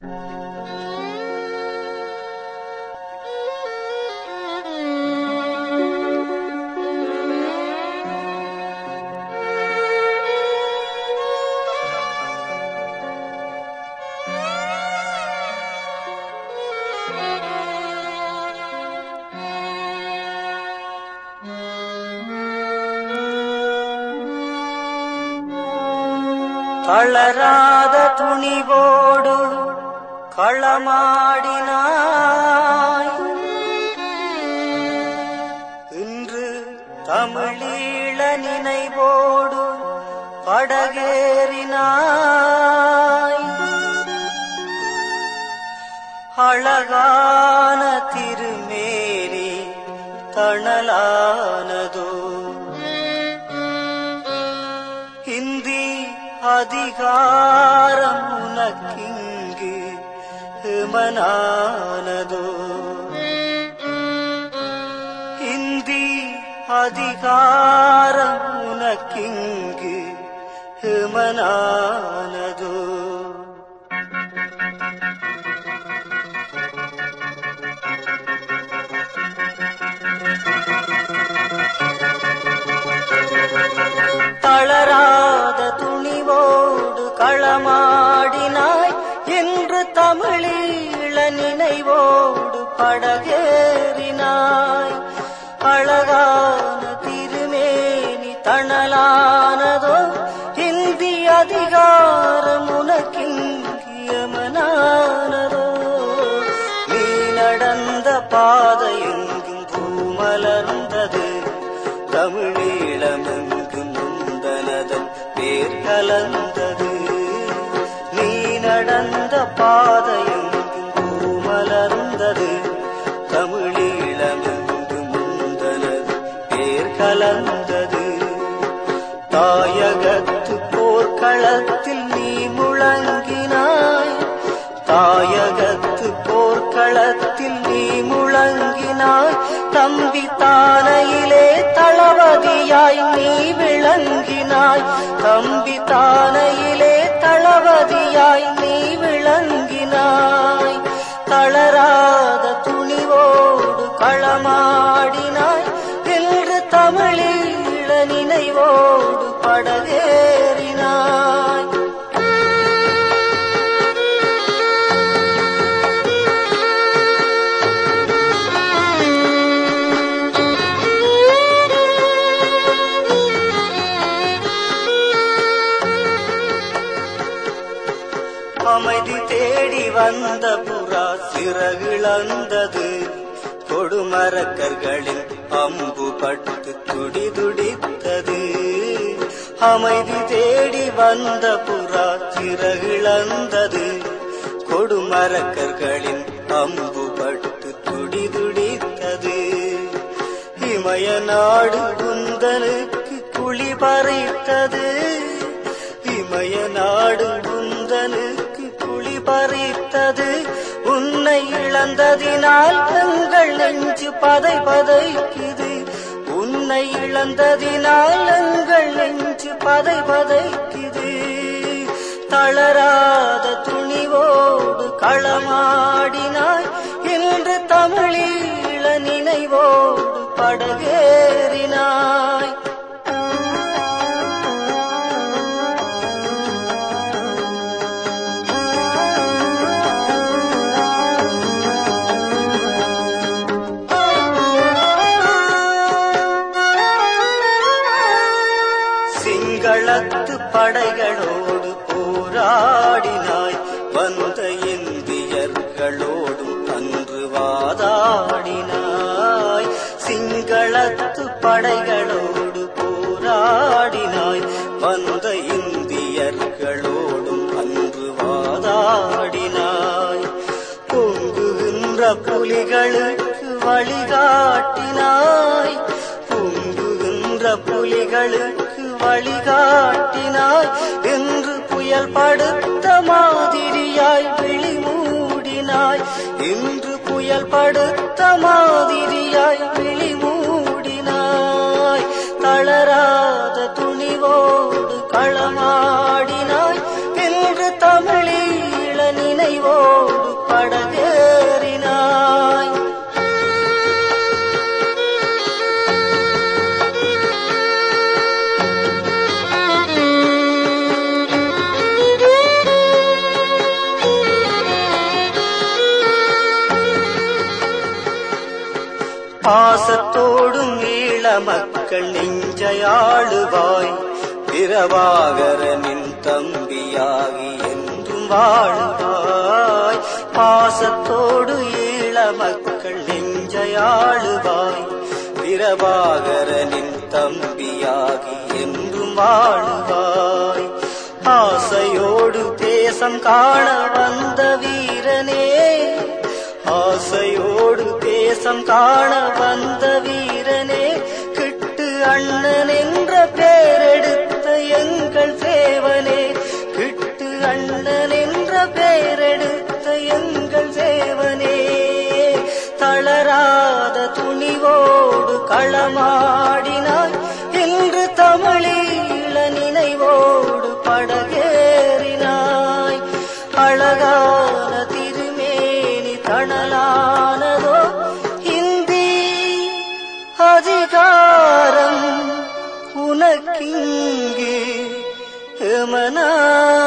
தளராத துணிவோடு களமாடினாய் இன்று தமிழீழ நினைவோடு படகேறினாய் அழகான திருமேனி தணலானதோ ஹிந்தி அதிகாரம் உனக்கிங்கு ஹிமனானதோ ஹிந்தி அதிகாரம் உனக்கிங்கு ஹிமனானதோ தளராத துணிவோடு களமாடினாய் என்று தமிழீழ நினைவோடு படகேறினாய் அழகான திருமேனி தணலானதோ இந்தி அதிகாரம் உனக்கிங்கியமனானதோ நீ நடந்த பாதை எங்கும் பூமலர்ந்தது தமிழீழமெங்கும் முந்தனதன் பேர் கலந்தது நீ நடந்த பாதை எங்கும் பூமலர்ந்தது தமிழீழமெங்கும் முந்தனது பேர் கலந்தது தாயகத்து போர்க்களத்தில் நீ முழங்கினாய் தாயகத்து போர்க்களத்தில் நீ முழங்கினாய் தம்பி தானையிலே தளபதியாய் நீ விளங்கினாய் தம்பி தானையிலே தளபதியாய் நீ விளங்கினாய் தளராத துணிவோடு களமாடினாய் என்று தமிழீழ நினைவோடு படகேறினாய் அமைதி தேடி வந்த புறா சிறகிழந்தது கொடுமரக்கர்களின் அம்பு பட்டு துடி துடித்தது அமைதி தேடி வந்த புறா சிறகிழந்தது கொடுமரக்கர்களின் அம்பு பட்டு துடி துடித்தது இமய நாடு குந்தனுக்கு குழி பறித்தது இமய நாடு குந்தனுக்கு குழி பறித்தது உன்னை இழந்ததினால் எங்கள் நெஞ்சு பதை பதைக்குது உன்னை இழந்ததினால் எங்கள் நெஞ்சு பதை பதைக்குது தளராத துணிவோடு களமாடினாய் இன்று தமிழீழ நினைவோடு படகேறினாய் சிங்களத்து படைகளோடு போராடினாய் வந்த இந்தியர்களோடும் அன்று வாதாடினாய் சிங்களத்து படைகளோடு போராடினாய் வந்த இந்தியர்களோடும் அன்று வாதாடினாய் பொங்குகின்ற புலிகளுக்கு வழிகாட்டினாய் பொங்குகின்ற புலிகளுக்கு வழிகாட்டினாய் என்று புயல் படுத்த மாதிரியாய் விழி மூடினாய் இன்று புயல் படுத்த மாதிரியாய் விழி மூடினாய் தளராத துணிவோடு களமாடினாய் என்று தமிழீழ நினைவோடு படகேறினாய் பாசத்தோடும் ஈழ மக்கள் நெஞ்சையாளுவாய் பிரபாகரனின் தம்பியாகி என்றும் வாழுவாய் பாசத்தோடு ஈழ மக்கள் நெஞ்சையாளுவாய் பிரபாகரனின் தம்பியாகி என்றும் வாழுவாய் ஆசையோடு தேசம் காண வந்த வீரனே ஆசையோடு தேசம் காண வந்த வீரனே கிட்டு அண்ணன் என்ற பேரெடுத்த எங்கள் சேவனே கிட்டு அண்ணன் என்ற பேரெடுத்த எங்கள் சேவனே தளராத துணிவோடு களமாடினாய் இன்று தமிழீழ நினைவோடு படகேறினாய் அழகான திருமேனி தணலானதோ இந்தி அதிகாரம் உனக்கிங்கே எமனா